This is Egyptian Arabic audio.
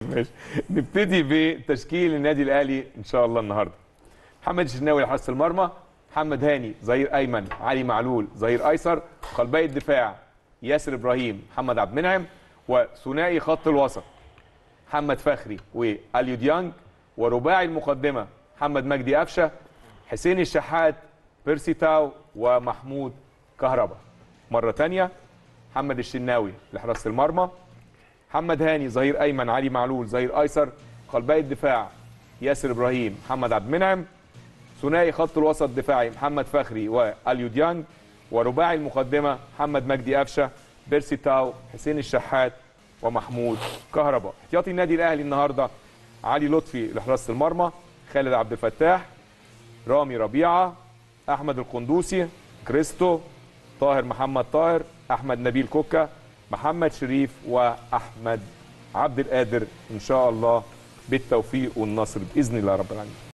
ماشي نبتدي بتشكيل النادي الاهلي ان شاء الله النهارده محمد الشناوي لحراسه المرمى محمد هاني ظهير ايمن علي معلول ظهير ايسر قلبي الدفاع ياسر ابراهيم محمد عبد المنعم وثنائي خط الوسط محمد فخري واليو ديانج ورباعي المقدمه محمد مجدي قفشه حسين الشحات بيرسي تاو ومحمود كهربا مره ثانيه محمد الشناوي لحراسه المرمى محمد هاني ظهير ايمن علي معلول ظهير ايسر قلبي الدفاع ياسر ابراهيم محمد عبد المنعم ثنائي خط الوسط دفاعي محمد فخري واليو ديانج ورباعي المقدمه محمد مجدي قفشه بيرسي تاو حسين الشحات ومحمود كهربا احتياطي النادي الاهلي النهارده علي لطفي لحراسه المرمى خالد عبد الفتاح رامي ربيعه احمد القندوسي كريستو طاهر محمد طاهر احمد نبيل كوكا محمد شريف واحمد عبد القادر ان شاء الله بالتوفيق والنصر باذن الله رب العالمين